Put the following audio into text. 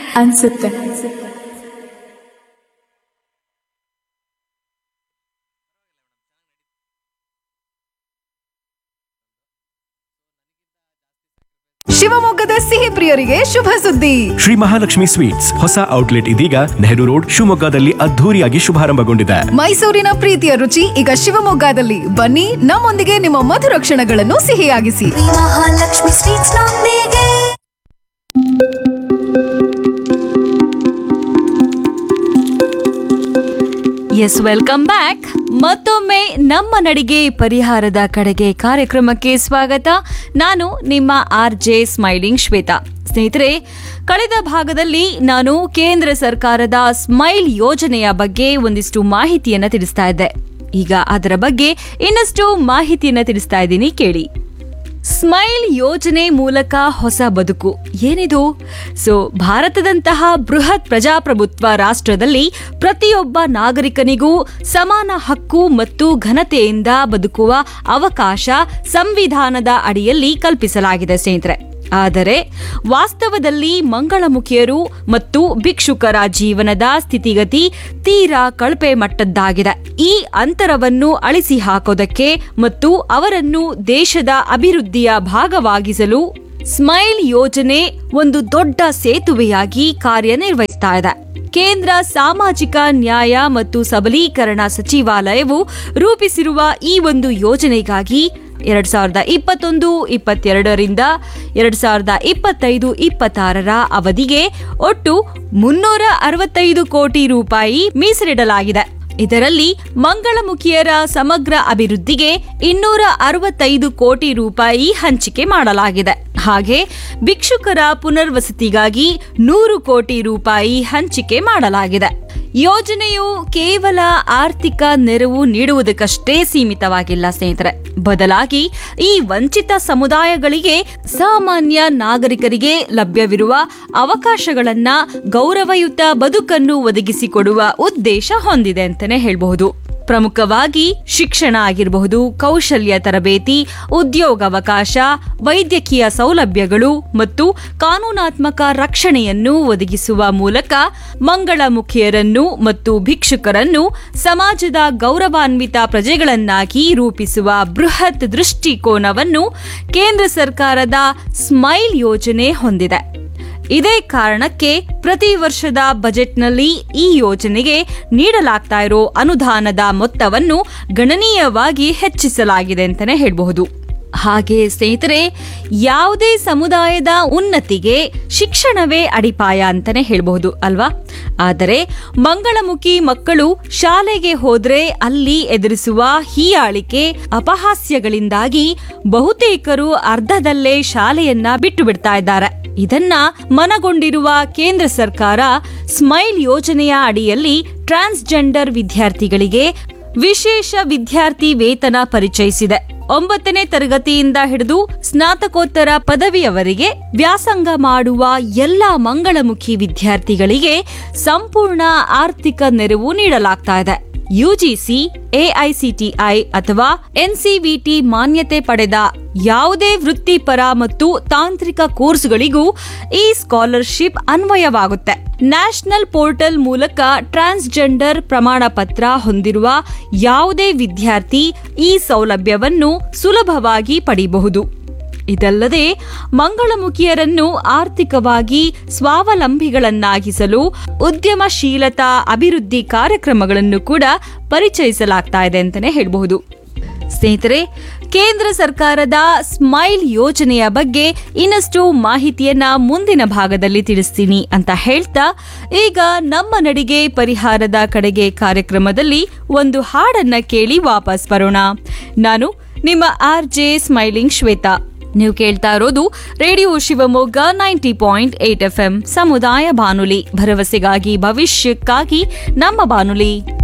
ಅನ್ಸುತ್ತೆ ಶಿವಮೊಗ್ಗದ ಸಿಹಿ ಪ್ರಿಯರಿಗೆ ಶುಭ ಸುದ್ದಿ ಶ್ರೀ ಮಹಾಲಕ್ಷ್ಮಿ ಸ್ವೀಟ್ಸ್ ಹೊಸ ಔಟ್ಲೆಟ್ ಇದೀಗ ನೆಹರು ರೋಡ್ ಶಿವಮೊಗ್ಗದಲ್ಲಿ ಅದ್ಧೂರಿಯಾಗಿ ಶುಭಾರಂಭಗೊಂಡಿದೆ ಮೈಸೂರಿನ ಪ್ರೀತಿಯ ರುಚಿ ಈಗ ಶಿವಮೊಗ್ಗದಲ್ಲಿ ಬನ್ನಿ ನಮ್ಮೊಂದಿಗೆ ನಿಮ್ಮ ಮಧುರ ಕ್ಷಣಗಳನ್ನು ಸಿಹಿಯಾಗಿಸಿ ಮಹಾಲಕ್ಷ್ಮಿ ಸ್ವೀಟ್ಸ್ ನೊಂದಿಗೆ ಎಸ್ ವೆಲ್ಕಮ್ ಬ್ಯಾಕ್ ಮತ್ತೊಮ್ಮೆ ನಮ್ಮ ನಡಿಗೆ ಪರಿಹಾರದ ಕಡೆಗೆ ಕಾರ್ಯಕ್ರಮಕ್ಕೆ ಸ್ವಾಗತ ನಾನು ನಿಮ್ಮ ಆರ್ ಜೆ ಸ್ಮೈಲಿಂಗ್ ಶ್ವೇತಾ ಸ್ನೇಹಿತರೆ ಕಳೆದ ಭಾಗದಲ್ಲಿ ನಾನು ಕೇಂದ್ರ ಸರ್ಕಾರದ ಸ್ಮೈಲ್ ಯೋಜನೆಯ ಬಗ್ಗೆ ಒಂದಿಷ್ಟು ಮಾಹಿತಿಯನ್ನ ತಿಳಿಸ್ತಾ ಇದ್ದೆ ಈಗ ಅದರ ಬಗ್ಗೆ ಇನ್ನಷ್ಟು ಮಾಹಿತಿಯನ್ನ ತಿಳಿಸ್ತಾ ಇದ್ದೀನಿ ಕೇಳಿ ಸ್ಮೈಲ್ ಯೋಜನೆ ಮೂಲಕ ಹೊಸ ಬದುಕು ಏನಿದು ಸೊ ಭಾರತದಂತಹ ಬೃಹತ್ ಪ್ರಜಾಪ್ರಭುತ್ವ ರಾಷ್ಟ್ರದಲ್ಲಿ ಪ್ರತಿಯೊಬ್ಬ ನಾಗರಿಕನಿಗೂ ಸಮಾನ ಹಕ್ಕು ಮತ್ತು ಘನತೆಯಿಂದ ಬದುಕುವ ಅವಕಾಶ ಸಂವಿಧಾನದ ಅಡಿಯಲ್ಲಿ ಕಲ್ಪಿಸಲಾಗಿದೆ ಸ್ನೇಹಿತರೆ ಆದರೆ ವಾಸ್ತವದಲ್ಲಿ ಮಂಗಳಮುಖಿಯರು ಮತ್ತು ಭಿಕ್ಷುಕರ ಜೀವನದ ಸ್ಥಿತಿಗತಿ ತೀರಾ ಕಳಪೆ ಮಟ್ಟದ್ದಾಗಿದೆ ಈ ಅಂತರವನ್ನು ಅಳಿಸಿ ಹಾಕೋದಕ್ಕೆ ಮತ್ತು ಅವರನ್ನು ದೇಶದ ಅಭಿವೃದ್ಧಿಯ ಭಾಗವಾಗಿಸಲು ಸ್ಮೈಲ್ ಯೋಜನೆ ಒಂದು ದೊಡ್ಡ ಸೇತುವೆಯಾಗಿ ಕಾರ್ಯನಿರ್ವಹಿಸ್ತಾ ಇದೆ ಕೇಂದ್ರ ಸಾಮಾಜಿಕ ನ್ಯಾಯ ಮತ್ತು ಸಬಲೀಕರಣ ಸಚಿವಾಲಯವು ರೂಪಿಸಿರುವ ಈ ಒಂದು ಯೋಜನೆಗಾಗಿ ಎರಡ್ ಸಾವಿರದ ಇಪ್ಪತ್ತೊಂದು ಇಪ್ಪತ್ತೆರಡರಿಂದ ಎರಡ್ ಸಾವಿರದ ಇಪ್ಪತ್ತೈದು ಇಪ್ಪತ್ತಾರರ ಅವಧಿಗೆ ಒಟ್ಟು ಮುನ್ನೂರ ಅರವತ್ತೈದು ಕೋಟಿ ರೂಪಾಯಿ ಮೀಸಲಿಡಲಾಗಿದೆ ಇದರಲ್ಲಿ ಮಂಗಳಮುಖಿಯರ ಸಮಗ್ರ ಅಭಿವೃದ್ಧಿಗೆ ಇನ್ನೂರ ಅರವತ್ತೈದು ಕೋಟಿ ರೂಪಾಯಿ ಹಂಚಿಕೆ ಮಾಡಲಾಗಿದೆ ಹಾಗೆ ಭಿಕ್ಷುಕರ ಪುನರ್ವಸತಿಗಾಗಿ ನೂರು ಕೋಟಿ ರೂಪಾಯಿ ಹಂಚಿಕೆ ಮಾಡಲಾಗಿದೆ ಯೋಜನೆಯು ಕೇವಲ ಆರ್ಥಿಕ ನೆರವು ನೀಡುವುದಕ್ಕಷ್ಟೇ ಸೀಮಿತವಾಗಿಲ್ಲ ಸ್ನೇಹಿತರೆ ಬದಲಾಗಿ ಈ ವಂಚಿತ ಸಮುದಾಯಗಳಿಗೆ ಸಾಮಾನ್ಯ ನಾಗರಿಕರಿಗೆ ಲಭ್ಯವಿರುವ ಅವಕಾಶಗಳನ್ನ ಗೌರವಯುತ ಬದುಕನ್ನು ಒದಗಿಸಿಕೊಡುವ ಉದ್ದೇಶ ಹೊಂದಿದೆ ಅಂತಾನೆ ಹೇಳಬಹುದು ಪ್ರಮುಖವಾಗಿ ಶಿಕ್ಷಣ ಆಗಿರಬಹುದು ಕೌಶಲ್ಯ ತರಬೇತಿ ಉದ್ಯೋಗಾವಕಾಶ ವೈದ್ಯಕೀಯ ಸೌಲಭ್ಯಗಳು ಮತ್ತು ಕಾನೂನಾತ್ಮಕ ರಕ್ಷಣೆಯನ್ನು ಒದಗಿಸುವ ಮೂಲಕ ಮಂಗಳಮುಖಿಯರನ್ನು ಮತ್ತು ಭಿಕ್ಷುಕರನ್ನು ಸಮಾಜದ ಗೌರವಾನ್ವಿತ ಪ್ರಜೆಗಳನ್ನಾಗಿ ರೂಪಿಸುವ ಬೃಹತ್ ದೃಷ್ಟಿಕೋನವನ್ನು ಕೇಂದ್ರ ಸರ್ಕಾರದ ಸ್ಮೈಲ್ ಯೋಜನೆ ಹೊಂದಿದೆ ಇದೇ ಕಾರಣಕ್ಕೆ ಪ್ರತಿ ವರ್ಷದ ಬಜೆಟ್ನಲ್ಲಿ ಈ ಯೋಜನೆಗೆ ನೀಡಲಾಗ್ತಾ ಇರೋ ಅನುದಾನದ ಮೊತ್ತವನ್ನು ಗಣನೀಯವಾಗಿ ಹೆಚ್ಚಿಸಲಾಗಿದೆ ಅಂತಾನೆ ಹೇಳಬಹುದು ಹಾಗೆ ಸ್ನೇಹಿತರೆ ಯಾವುದೇ ಸಮುದಾಯದ ಉನ್ನತಿಗೆ ಶಿಕ್ಷಣವೇ ಅಡಿಪಾಯ ಅಂತಾನೆ ಹೇಳಬಹುದು ಅಲ್ವಾ ಆದರೆ ಮಂಗಳಮುಖಿ ಮಕ್ಕಳು ಶಾಲೆಗೆ ಹೋದ್ರೆ ಅಲ್ಲಿ ಎದುರಿಸುವ ಹೀಯಾಳಿಕೆ ಅಪಹಾಸ್ಯಗಳಿಂದಾಗಿ ಬಹುತೇಕರು ಅರ್ಧದಲ್ಲೇ ಶಾಲೆಯನ್ನ ಬಿಟ್ಟು ಬಿಡ್ತಾ ಇದ್ದಾರೆ ಇದನ್ನ ಮನಗೊಂಡಿರುವ ಕೇಂದ್ರ ಸರ್ಕಾರ ಸ್ಮೈಲ್ ಯೋಜನೆಯ ಅಡಿಯಲ್ಲಿ ಟ್ರಾನ್ಸ್ಜೆಂಡರ್ ವಿದ್ಯಾರ್ಥಿಗಳಿಗೆ ವಿಶೇಷ ವಿದ್ಯಾರ್ಥಿ ವೇತನ ಪರಿಚಯಿಸಿದೆ ಒಂಬತ್ತನೇ ತರಗತಿಯಿಂದ ಹಿಡಿದು ಸ್ನಾತಕೋತ್ತರ ಪದವಿಯವರೆಗೆ ವ್ಯಾಸಂಗ ಮಾಡುವ ಎಲ್ಲ ಮಂಗಳಮುಖಿ ವಿದ್ಯಾರ್ಥಿಗಳಿಗೆ ಸಂಪೂರ್ಣ ಆರ್ಥಿಕ ನೆರವು ನೀಡಲಾಗ್ತಾ ಇದೆ ಯುಜಿಸಿ ಎಐಸಿಟಿಐ ಅಥವಾ ಎನ್ಸಿವಿಟಿ ಮಾನ್ಯತೆ ಪಡೆದ ಯಾವುದೇ ವೃತ್ತಿಪರ ಮತ್ತು ತಾಂತ್ರಿಕ ಕೋರ್ಸ್ಗಳಿಗೂ ಈ ಸ್ಕಾಲರ್ಶಿಪ್ ಅನ್ವಯವಾಗುತ್ತೆ ನ್ಯಾಷನಲ್ ಪೋರ್ಟಲ್ ಮೂಲಕ ಟ್ರಾನ್ಸ್ಜೆಂಡರ್ ಪ್ರಮಾಣ ಪತ್ರ ಹೊಂದಿರುವ ಯಾವುದೇ ವಿದ್ಯಾರ್ಥಿ ಈ ಸೌಲಭ್ಯವನ್ನು ಸುಲಭವಾಗಿ ಪಡೆಯಬಹುದು ಇದಲ್ಲದೆ ಮಂಗಳಮುಖಿಯರನ್ನು ಆರ್ಥಿಕವಾಗಿ ಸ್ವಾವಲಂಬಿಗಳನ್ನಾಗಿಸಲು ಉದ್ಯಮಶೀಲತಾ ಅಭಿವೃದ್ಧಿ ಕಾರ್ಯಕ್ರಮಗಳನ್ನು ಕೂಡ ಪರಿಚಯಿಸಲಾಗ್ತಾ ಇದೆ ಅಂತಾನೆ ಹೇಳಬಹುದು ಸ್ನೇಹಿತರೆ ಕೇಂದ್ರ ಸರ್ಕಾರದ ಸ್ಮೈಲ್ ಯೋಜನೆಯ ಬಗ್ಗೆ ಇನ್ನಷ್ಟು ಮಾಹಿತಿಯನ್ನ ಮುಂದಿನ ಭಾಗದಲ್ಲಿ ತಿಳಿಸ್ತೀನಿ ಅಂತ ಹೇಳ್ತಾ ಈಗ ನಮ್ಮ ನಡಿಗೆ ಪರಿಹಾರದ ಕಡೆಗೆ ಕಾರ್ಯಕ್ರಮದಲ್ಲಿ ಒಂದು ಹಾಡನ್ನ ಕೇಳಿ ವಾಪಸ್ ಬರೋಣ ನಾನು ನಿಮ್ಮ ಆರ್ ಜೆ ಸ್ಮೈಲಿಂಗ್ ಶ್ವೇತಾ ನೀವು ಕೇಳ್ತಾ ಇರೋದು radio Shivamogga ninety point eight F M ಸಮುದಾಯ ಬಾನುಲಿ ಭರವಸೆಗಾಗಿ ಭವಿಷ್ಯಕ್ಕಾಗಿ ನಮ್ಮ ಬಾನುಲಿ